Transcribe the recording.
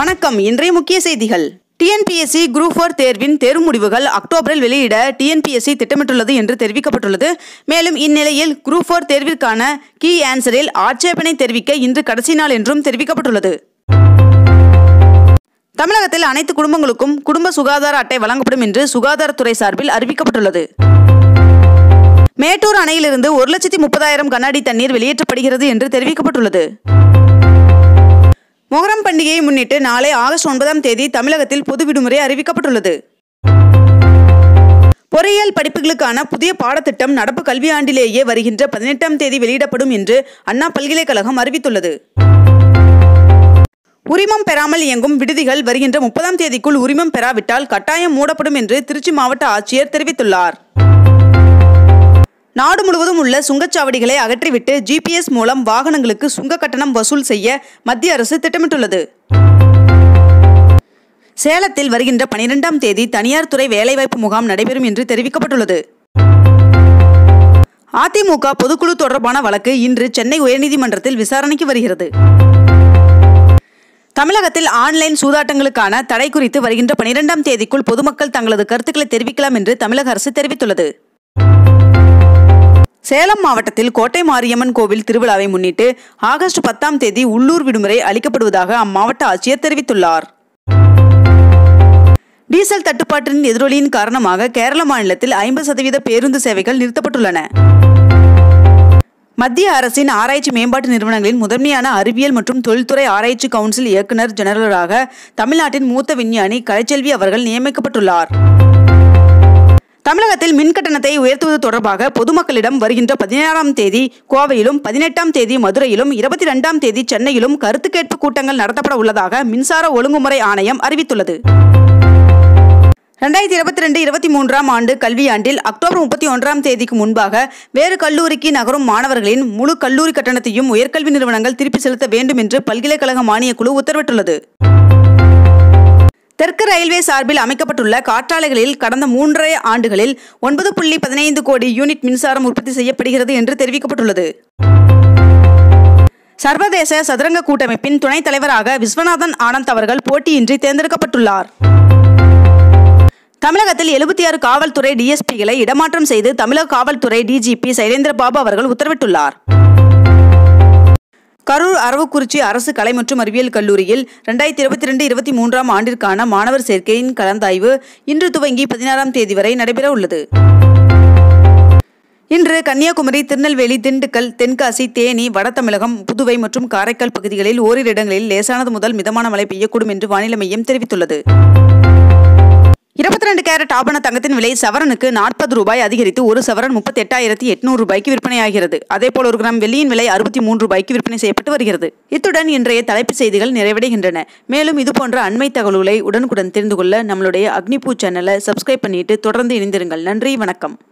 வணக்கம் இன்றைய முக்கிய செய்திகள் டிஎன்பிஎஸ்சி குரூப் ஃபோர் தேர்வின் தேர்வு முடிவுகள் அக்டோபரில் வெளியிட டிஎன்பிஎஸ்சி திட்டமிட்டுள்ளது என்று தெரிவிக்கப்பட்டுள்ளது மேலும் இந்நிலையில் குரூப் ஃபோர் தேர்விற்கான கீ ஆன்சரில் ஆட்சேபனை தெரிவிக்க இன்று கடைசி நாள் என்றும் தெரிவிக்கப்பட்டுள்ளது தமிழகத்தில் அனைத்து குடும்பங்களுக்கும் குடும்ப சுகாதார அட்டை வழங்கப்படும் என்று சுகாதாரத்துறை சார்பில் அறிவிக்கப்பட்டுள்ளது மேட்டூர் அணையிலிருந்து ஒரு லட்சத்தி முப்பதாயிரம் கண்ணாடி தண்ணீர் வெளியேற்றப்படுகிறது என்று தெரிவிக்கப்பட்டுள்ளது மொஹரம் பண்டிகையை முன்னிட்டு நாளை ஆகஸ்ட் ஒன்பதாம் தேதி தமிழகத்தில் பொது விடுமுறை அறிவிக்கப்பட்டுள்ளது பொறியியல் படிப்புகளுக்கான புதிய பாடத்திட்டம் நடப்பு கல்வியாண்டிலேயே வருகின்ற பதினெட்டாம் தேதி வெளியிடப்படும் என்று அண்ணா பல்கலைக்கழகம் அறிவித்துள்ளது உரிமம் பெறாமல் இயங்கும் விடுதிகள் வருகின்ற முப்பதாம் தேதிக்குள் உரிமம் பெறாவிட்டால் கட்டாயம் மூடப்படும் என்று திருச்சி மாவட்ட ஆட்சியர் தெரிவித்துள்ளார் நாடு முழுவதும் உள்ள சுங்கச்சாவடிகளை அகற்றிவிட்டு ஜிபிஎஸ் மூலம் வாகனங்களுக்கு சுங்க கட்டணம் வசூல் செய்ய மத்திய அரசு திட்டமிட்டுள்ளது சேலத்தில் வருகின்ற பனிரெண்டாம் தேதி தனியார் துறை வேலைவாய்ப்பு முகாம் நடைபெறும் என்று தெரிவிக்கப்பட்டுள்ளது அதிமுக பொதுக்குழு தொடர்பான வழக்கு இன்று சென்னை உயர்நீதிமன்றத்தில் விசாரணைக்கு வருகிறது தமிழகத்தில் ஆன்லைன் சூதாட்டங்களுக்கான தடை குறித்து வருகின்ற பனிரெண்டாம் தேதிக்குள் பொதுமக்கள் தங்களது கருத்துக்களை தெரிவிக்கலாம் என்று தமிழக அரசு தெரிவித்துள்ளது சேலம் மாவட்டத்தில் கோட்டை மாரியம்மன் கோவில் திருவிழாவை முன்னிட்டு ஆகஸ்ட் பத்தாம் தேதி உள்ளூர் விடுமுறை அளிக்கப்படுவதாக அம்மாவட்ட ஆட்சியர் தெரிவித்துள்ளார் டீசல் தட்டுப்பாட்டின் எதிரொலியின் காரணமாக கேரள மாநிலத்தில் ஐம்பது சதவீத பேருந்து சேவைகள் நிறுத்தப்பட்டுள்ளன மத்திய அரசின் ஆராய்ச்சி மேம்பாட்டு நிறுவனங்களின் முதன்மையான அறிவியல் மற்றும் தொழில்துறை ஆராய்ச்சி கவுன்சில் இயக்குநர் ஜெனரலாக தமிழ்நாட்டின் மூத்த விஞ்ஞானி கலைச்செல்வி அவர்கள் நியமிக்கப்பட்டுள்ளார் தமிழகத்தில் மின் கட்டணத்தை உயர்த்துவது தொடர்பாக பொதுமக்களிடம் வருகின்ற பதினேழாம் தேதி கோவையிலும் பதினெட்டாம் தேதி மதுரையிலும் இருபத்தி ரெண்டாம் தேதி சென்னையிலும் கருத்து கேட்பு கூட்டங்கள் நடத்தப்பட உள்ளதாக மின்சார ஒழுங்குமுறை ஆணையம் அறிவித்துள்ளது ரெண்டாயிரத்தி இருபத்தி ரெண்டு இருபத்தி மூன்றாம் ஆண்டு கல்வியாண்டில் அக்டோபர் முப்பத்தி ஒன்றாம் தேதிக்கு முன்பாக வேறு கல்லூரிக்கு நகரும் மாணவர்களின் முழு கல்லூரி கட்டணத்தையும் உயர்கல்வி நிறுவனங்கள் திருப்பி செலுத்த வேண்டும் என்று பல்கலைக்கழக மானியக் குழு உத்தரவிட்டுள்ளது தெற்கு ரயில்வே சார்பில் அமைக்கப்பட்டுள்ள காற்றாலைகளில் கடந்த மூன்றரை ஆண்டுகளில் ஒன்பது புள்ளி பதினைந்து கோடி யூனிட் மின்சாரம் உற்பத்தி செய்யப்படுகிறது என்று தெரிவிக்கப்பட்டுள்ளது சர்வதேச சதுரங்க கூட்டமைப்பின் துணைத் தலைவராக விஸ்வநாதன் ஆனந்த் அவர்கள் போட்டியின்றி தேர்ந்தெடுக்கப்பட்டுள்ளார் தமிழகத்தில் எழுபத்தி ஆறு காவல்துறை டிஎஸ்பிகளை இடமாற்றம் செய்து தமிழக காவல்துறை டிஜிபி சைலேந்திரபாபு அவர்கள் உத்தரவிட்டுள்ளார் கரூர் அரவக்குறிச்சி அரசு கலை மற்றும் அறிவியல் கல்லூரியில் ரெண்டாயிரத்தி இருபத்தி ரெண்டு இருபத்தி மூன்றாம் ஆண்டிற்கான மாணவர் சேர்க்கையின் கலந்தாய்வு இன்று துவங்கி பதினாறாம் தேதி வரை நடைபெற உள்ளது இன்று கன்னியாகுமரி திருநெல்வேலி திண்டுக்கல் தென்காசி தேனி வட தமிழகம் புதுவை மற்றும் காரைக்கால் பகுதிகளில் ஓரிரு இடங்களில் லேசானது முதல் மிதமான மழை பெய்யக்கூடும் என்று வானிலை மையம் தெரிவித்துள்ளது இருபத்தி ரெண்டு கேரட் ஆபண தங்கத்தின் விலை சவரனுக்கு நாற்பது ரூபாய் அதிகரித்து ஒரு சவரன் முப்பத்தி எட்டாயிரத்தி எட்நூறு ரூபாய்க்கு விற்பனையாகிறது அதேபோல் ஒரு கிராம் வெள்ளியின் விலை அறுபத்தி மூன்று ரூபாய்க்கு விற்பனை செய்யப்பட்டு வருகிறது இத்துடன் இன்றைய தலைப்புச் செய்திகள் நிறைவடைகின்றன மேலும் இதுபோன்ற அண்மை தகவல்களை உடனுக்குடன் தெரிந்து கொள்ள நம்மளுடைய அக்னிபூ சேனலை சப்ஸ்கிரைப் பண்ணிட்டு தொடர்ந்து இணைந்திருங்கள் நன்றி வணக்கம்